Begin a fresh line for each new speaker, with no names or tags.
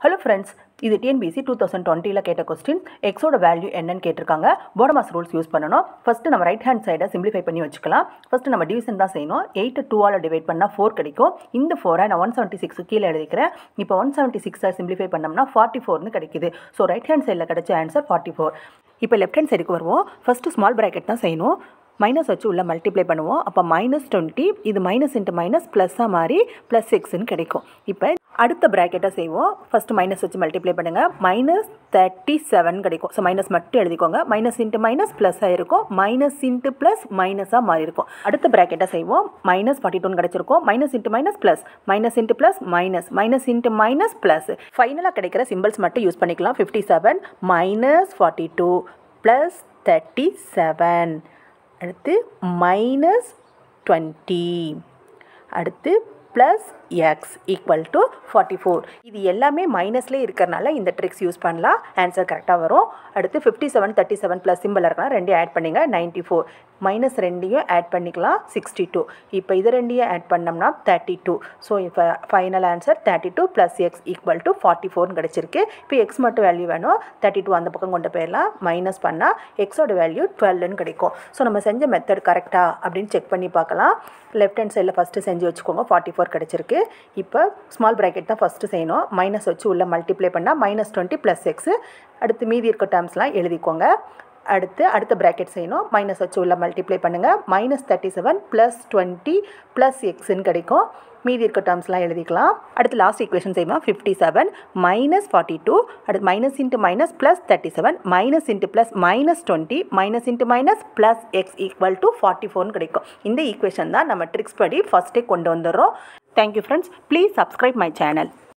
hello friends இது T N P S C two thousand டுவெண்ட்டியில் கேட்ட கொஸ்டின் எக்ஸோட வேல்யூ என்னன்னு கேட்டிருக்காங்க போடமாஸ் ரூல்ஸ் யூஸ் பண்ணணும் ஃபஸ்ட்டு நம்ம ரைட் ஹேண்ட் சைடை சிம்பிளிஃபை பண்ணி வச்சுக்கலாம் ஃபஸ்ட்டு நம்ம டிவிஷன் தான் செய்யணும் எயிட்டு டூவால் டிவைட் பண்ணால் ஃபோர் கிடைக்கும் இந்த ஃபோரை நான் ஒன் செவன்ட்டி சிக்ஸ் கீழே எழுதிக்கிறேன் இப்போ ஒன் செவன்ட்டி சிக்ஸை சிம்பிளிஃபை பண்ணோம்னா ஃபார்ட்டி ஃபோர்னு கிடைக்குது ஸோ ரைட் ஹேண்ட் சைடில் கிடைச்ச ஆன்சர் ஃபார்ட்டி ஃபோர் இப்போ லெஃப்ட் ஹேண்ட் சைடுக்கு வருவோம் ஃபஸ்ட்டு ஸ்மால் ப்ராக்கெட் தான் செய்யணும் மைனஸ் வச்சு உள்ள மல்டிப்ளை பண்ணுவோம் அப்போ மைனஸ் டுவெண்ட்டி இது மைனஸ் இன்ட்டு மைனஸ் ப்ளஸ்ஸாக மாறி ப்ளஸ் சிக்ஸ்னு கிடைக்கும் இப்போ அடுத்த ப்ராக்கெட்டை செய்வோம் ஃபஸ்ட்டு மைனஸ் வச்சு மல்டிப்ளை பண்ணுங்கள் மைனஸ் தேர்ட்டி செவன் கிடைக்கும் ஸோ மைனஸ் மட்டும் எழுதிக்கோங்க மைனஸ் இன்ட்டு மைனஸ் ப்ளஸ்ஸாக இருக்கும் மைனஸ் இன்ட்டு ப்ளஸ் மைனஸாக மாறி இருக்கும் அடுத்த ப்ராக்கெட்டை செய்வோம் மைனஸ் ஃபார்ட்டி டூன்னு கிடச்சிருக்கும் minus into minus plus minus into plus minus minus into minus plus ஃபைனலாக கிடைக்கிற சிம்பிள்ஸ் மட்டும் யூஸ் பண்ணிக்கலாம் fifty seven minus forty two plus thirty seven அடுத்து மைனஸ் டுவெண்ட்டி அடுத்து plus x equal to forty four இது எல்லாமே மைனஸ்லேயே இருக்கிறனால இந்த ட்ரிக்ஸ் யூஸ் பண்ணலாம் ஆன்சர் கரெக்டாக வரும் அடுத்து fifty seven thirty seven plus simple இருக்கலாம் ரெண்டையும் ஆட் பண்ணிங்க நைன்ட்டி ஃபோர் மைனஸ் ரெண்டையும் ஆட் பண்ணிக்கலாம் சிக்ஸ்டி டூ இப்போ இது ரெண்டையும் ஆட் பண்ணோம்னா தேர்ட்டி டூ ஸோ இப்போ final answer thirty two plus x equal to forty ஃபோர்னு கிடச்சிருக்கு இப்போ எக்ஸ் மட்டும் வேல்யூ வேணும் தேர்ட்டி டூ அந்த பக்கம் கொண்டு போயிடலாம் மைனஸ் பண்ணால் எக்ஸோட வேல்யூ டுவெல்னு கிடைக்கும் ஸோ நம்ம செஞ்ச மெத்தட் கரெக்டாக அப்படின்னு செக் பண்ணி பார்க்கலாம் லெஃப்ட் ஹேண்ட் சைடில் ஃபஸ்ட்டு செஞ்சு வச்சுக்கோங்க ஃபார்ட்டி ஃபோர் கிடச்சிருக்கு இப்போ ஸ்மால் ப்ராக்கெட் தான் ஃபஸ்ட்டு செய்யணும் மைனஸ் வச்சு உள்ள மல்டிப்ளை பண்ணால் மைனஸ் டுவெண்ட்டி ப்ளஸ் எக்ஸு அடுத்து மீதி இருக்க டேர்ம்ஸ்லாம் எழுதிக்கோங்க அடுத்து அடுத்த ப்ராக்கெட் செய்யணும் மைனஸ் வச்சு உள்ள மல்டிப்ளை பண்ணுங்கள் minus thirty seven plus twenty plus எக்ஸ்ன்னு கிடைக்கும் மீதி இருக்க டேர்ம்ஸ்லாம் எழுதிக்கலாம் அடுத்து லாஸ்ட் ஈக்குவேஷன் செய்யலாம் fifty seven minus forty two அடுத்து minus into minus plus thirty seven minus into plus minus twenty minus into minus plus x equal to forty ஃபோர்னு கிடைக்கும் இந்த ஈக்குவேஷன் தான் நம்ம ட்ரிக்ஸ் படி ஃபஸ்ட்டே கொண்டு வந்துடுறோம் thank you friends please subscribe my channel